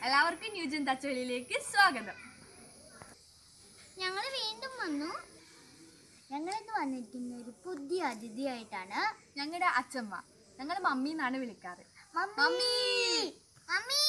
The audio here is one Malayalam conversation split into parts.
എല്ലാവർക്കും ന്യൂജൻ തച്ചുവലിയിലേക്ക് സ്വാഗതം ഞങ്ങൾ വീണ്ടും വന്നു ഞങ്ങളിന്ന് വന്നിരിക്കുന്ന ഒരു പുതിയ അതിഥിയായിട്ടാണ് ഞങ്ങളുടെ അച്ഛമ്മ ഞങ്ങൾ മമ്മി എന്നാണ് വിളിക്കാറ് മമ്മി മമ്മി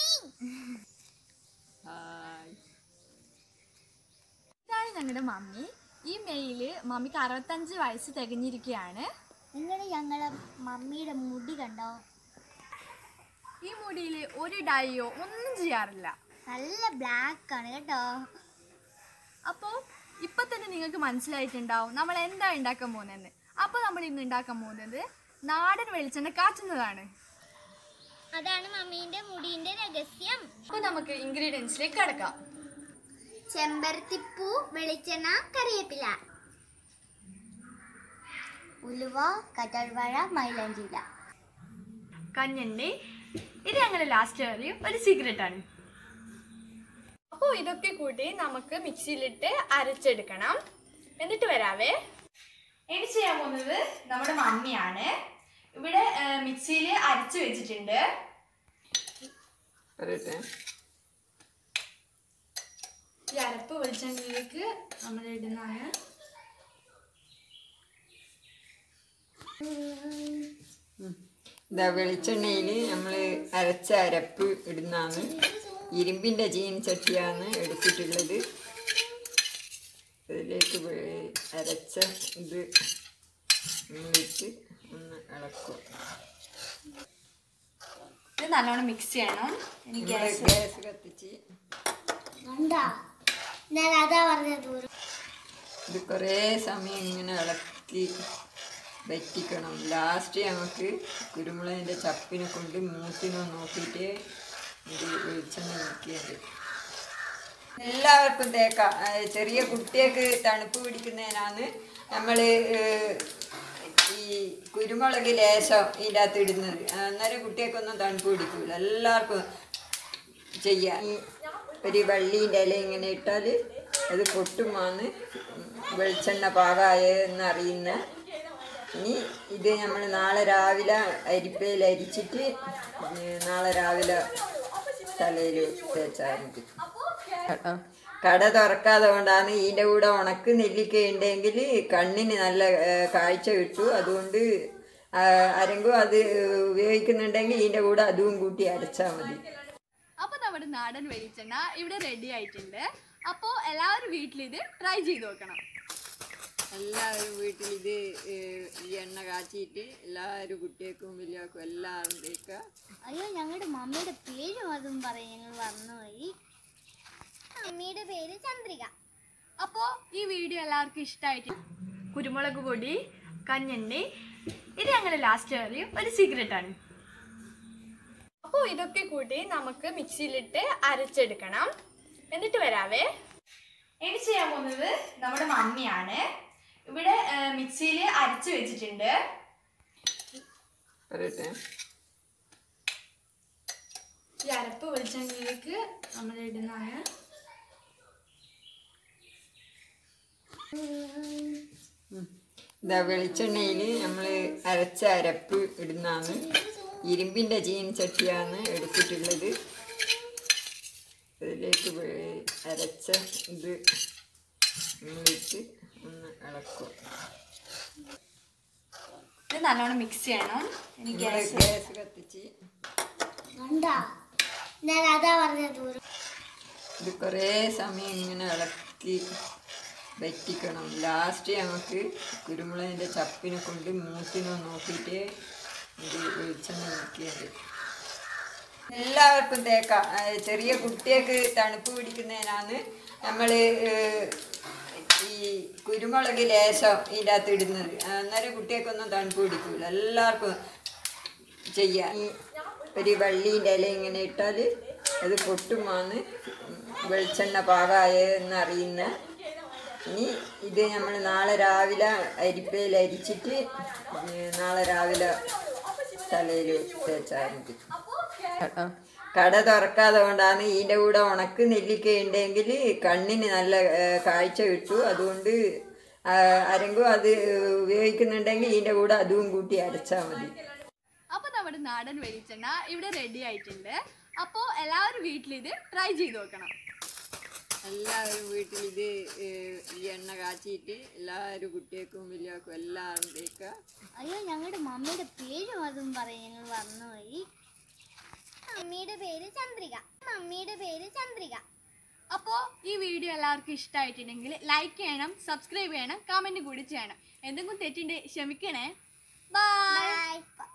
ഇതാണ് ഞങ്ങളുടെ മമ്മി ഈ മെയില് മമ്മിക്ക് അറുപത്തഞ്ച് വയസ്സ് തികഞ്ഞിരിക്കുകയാണ് നിങ്ങൾ ഞങ്ങളെ മമ്മിയുടെ മുടി കണ്ടോ ഈ മുടിയിൽ ഒരു ഡൈയോ ഒന്നും ചെയ്യാറില്ല നല്ല ബ്ലാക്ക് ആണ് കേട്ടോ അപ്പോൾ ഇപ്പൊ തന്നെ നിങ്ങൾക്ക് മനസ്സിലായിട്ടുണ്ടാവും നമ്മൾ എന്താ ഉണ്ടാക്കാൻ പോകുന്നതെന്ന് അപ്പോൾ നമ്മൾ ഇന്ന് ഉണ്ടാക്കാൻ പോകുന്നത് നാടൻ വെളിച്ചെണ്ണ കാച്ചുന്നതാണ് അതാണ് മമ്മീന്റെ മുടിന്റെ രഹസ്യം അപ്പോൾ നമുക്ക് ഇൻഗ്രീഡിയൻസിലേക്ക് കിടക്കാം ചെമ്പരത്തിപ്പൂ വെളിച്ചെണ്ണ കറിവേപ്പില ഉലുവ കറ്റാർവാഴ മൈലാഞ്ചില കഞ്ഞണ്ടി ഇത് ഞങ്ങളുടെ ലാസ്റ്റ് അറിയും ഒരു സീക്രട്ട് ആണ് അപ്പോൾ ഇതൊക്കെ കൂട്ടി നമുക്ക് മിക്സിയിലിട്ട് അരച്ചെടുക്കണം എന്നിട്ട് വരാവേ ഇനി ചെയ്യാൻ പോകുന്നത് നമ്മുടെ മമ്മിയാണ് ഇവിടെ മിക്സിയിൽ അരച്ച് വെച്ചിട്ടുണ്ട് പറയട്ടെ ഈ അരപ്പ് വെളിച്ചെണ്ണയിലേക്ക് നമ്മൾ ഇടുന്നതാണ് ഇതാ വെളിച്ചെണ്ണയിൽ നമ്മൾ അരച്ച അരപ്പ് ഇടുന്നതാണ് ഇരുമ്പിൻ്റെ ചീൻ ചട്ടിയാണ് എടുത്തിട്ടുള്ളത് ഇതിലേക്ക് വെ- അരച്ച ഇത് നമ്മളിട്ട് ഒന്ന് ഇളക്കും ഇത് നല്ലോണം മിക്സ് ചെയ്യണം എനിക്ക് നമ്മൾ ഗ്യാസ് കത്തിച്ച് കണ്ടാ ഞാൻ അതാ പറഞ്ഞത് ഇത് കുറേ സമയം ഇങ്ങനെ ഇളക്കി വറ്റിക്കണം ലാസ്റ്റ് നമുക്ക് കുരുമുളകിൻ്റെ ചപ്പിനെ കൊണ്ട് മൂത്തിനോ നോക്കിയിട്ട് ഇത് വെളിച്ചെണ്ണ നോക്കിയത് എല്ലാവർക്കും തേക്കാം ആ, ചെറിയ കുട്ടികൾക്ക് തണുപ്പ് പിടിക്കുന്നതിനാണ് നമ്മൾ ഈ കുരുമുളക് ലേശം ഇതിൻ്റെ അകത്ത് ഇടുന്നത് അന്നേരം കുട്ടികൾക്കൊന്നും തണുപ്പ് പിടിക്കില്ല എല്ലാവർക്കും ചെയ്യാം ഈ ഒരു വള്ളീൻ്റെ ഇല ഇങ്ങനെ ഇട്ടാൽ അത് പൊട്ടുമാന്ന് വെളിച്ചെണ്ണ പാകമായെന്ന് അറിയുന്ന ഇനി ഇത് നമ്മൾ നാളെ രാവിലെ അരിപ്പയിൽ അരിച്ചിട്ട് ഏ, നാളെ രാവിലെ തലയിൽ തേച്ചാൽ മതി കേട്ടോ കട തുറക്കാതെ കൊണ്ടാണ് ഇതിൻ്റെ കൂടെ ഉണക്ക് നെല്ലിക്ക ഉണ്ടെങ്കിൽ കണ്ണിന് നല്ല ഏ, കാഴ്ച കിട്ടും അതുകൊണ്ട് ആ, ആരെങ്കിലും അത് ഉപയോഗിക്കുന്നുണ്ടെങ്കിൽ ഇതിൻ്റെ കൂടെ അതും കൂട്ടി അരച്ചാൽ മതി അപ്പോൾ നമ്മുടെ നാടൻ വെളിച്ചെണ്ണ ഇവിടെ റെഡി ആയിട്ടുണ്ട് അപ്പോൾ എല്ലാവരും വീട്ടിൽ ഇത് ട്രൈ ചെയ്ത് നോക്കണം എല്ലാവരും വീട്ടിൽ ഇത് ഏഹ്, ഈ എണ്ണ കാച്ചിയിട്ട് എല്ലാവരും കുട്ടികൾക്കും വലിയവർക്കും എല്ലാവരും തേക്കുക അയ്യോ ഞങ്ങളുടെ മമ്മിയുടെ പേരും അതും പറയും ഞങ്ങൾ മറന്നുപോയി മമ്മിയുടെ പേര് ചന്ദ്രിക അപ്പോൾ ഈ വീഡിയോ എല്ലാവർക്കും ഇഷ്ടമായിട്ട് കുരുമുളക് പൊടി കഞ്ഞെണ്ണി ഇത് ഞങ്ങളുടെ ലാസ്റ്റ് അറിയും ഒരു സീക്രട്ട് ആണ് അപ്പോൾ ഇതൊക്കെ കൂട്ടി നമുക്ക് മിക്സിയിലിട്ട് അരച്ചെടുക്കണം എന്നിട്ട് വരാവേ ഇനി ചെയ്യാൻ പോകുന്നത് നമ്മുടെ മമ്മിയാണ് ഇവിടെ മിക്സിയിൽ അരച്ച് വെച്ചിട്ടുണ്ട് പറയട്ടെ ഈ അരപ്പ് വെളിച്ചെണ്ണയിലേക്ക് നമ്മൾ ഇടുന്നതാണ് ഇതാ വെളിച്ചെണ്ണയിൽ നമ്മൾ അരച്ച അരപ്പ് ഇടുന്നതാണ് ഇരുമ്പിൻ്റെ ചീൻ ചട്ടിയാണ് എടുത്തിട്ടുള്ളത് ഇതിലേക്ക് വെ- അരച്ച ഇത് നമ്മളിട്ട് ഒന്ന് ഇളക്കും ഇത് നല്ലോണം മിക്സ് ചെയ്യണം എനിക്ക് നമ്മൾ ഗ്യാസ് കത്തിച്ച് കണ്ടാ ഞാൻ അതാ പറഞ്ഞത് ഇത് കുറേ സമയം ഇങ്ങനെ ഇളക്കി വറ്റിക്കണം ലാസ്റ്റ് നമുക്ക് കുരുമുളകിൻ്റെ ചപ്പിനെ കൊണ്ട് മൂത്തിനോ നോക്കിയിട്ട് ഇത് വെളിച്ചെണ്ണ നോക്കിയത് എല്ലാവർക്കും തേക്കാം ആ, ചെറിയ കുട്ടികൾക്ക് തണുപ്പ് പിടിക്കുന്നതിനാണ് നമ്മൾ ഈ കുരുമുളക് ലേശം ഇതിൻ്റെ അകത്ത് ഇടുന്നത് അന്നേരം കുട്ടികൾക്കൊന്നും തണുപ്പ് പിടിക്കില്ല എല്ലാവർക്കും ചെയ്യാം ഈ ഒരു വള്ളീൻ്റെ ഇല ഇങ്ങനെ ഇട്ടാൽ അത് പൊട്ടുമാന്ന് വെളിച്ചെണ്ണ പാകമായെന്ന് അറിയുന്ന ഇനി ഇത് നമ്മൾ നാളെ രാവിലെ അരിപ്പയിൽ അരിച്ചിട്ട് ഏ, നാളെ രാവിലെ തലയിൽ തേച്ചാൽ മതി കേട്ടോ കട തുറക്കാതെ കൊണ്ടാണ് ഇതിൻ്റെ കൂടെ ഉണക്ക് നെല്ലിക്ക ഉണ്ടെങ്കിൽ കണ്ണിന് നല്ല ഏ, കാഴ്ച കിട്ടും അതുകൊണ്ട് ആ, ആരെങ്കിലും അത് ഉപയോഗിക്കുന്നുണ്ടെങ്കിൽ ഇതിൻ്റെ കൂടെ അതും കൂട്ടി അരച്ചാൽ മതി അപ്പോൾ നമ്മുടെ നാടൻ വെളിച്ചെണ്ണ ഇവിടെ റെഡി ആയിട്ടുണ്ട് അപ്പോൾ എല്ലാവരും വീട്ടിൽ ഇത് ട്രൈ ചെയ്ത് നോക്കണം എല്ലാവരും വീട്ടിൽ ഇത് ഏഹ്, ഈ എണ്ണ കാച്ചിയിട്ട് എല്ലാവരും കുട്ടികൾക്കും വലിയവർക്കും എല്ലാവരും തേക്കുക അയ്യോ ഞങ്ങളുടെ മമ്മിയുടെ പേരും അതും പറയും ഞങ്ങൾ മറന്നുപോയി മമ്മിയുടെ പേര് ചന്ദ്രിക മമ്മിയുടെ പേര് ചന്ദ്രിക അപ്പോൾ ഈ വീഡിയോ എല്ലാവർക്കും ഇഷ്ടമായിട്ടുണ്ടെങ്കിൽ ലൈക്ക് ചെയ്യണം സബ്സ്ക്രൈബ് ചെയ്യണം കമൻറ്റ് കൂടി ചെയ്യണം എന്തെങ്കിലും തെറ്റുണ്ട് ക്ഷമിക്കണേ ബൈ ബൈ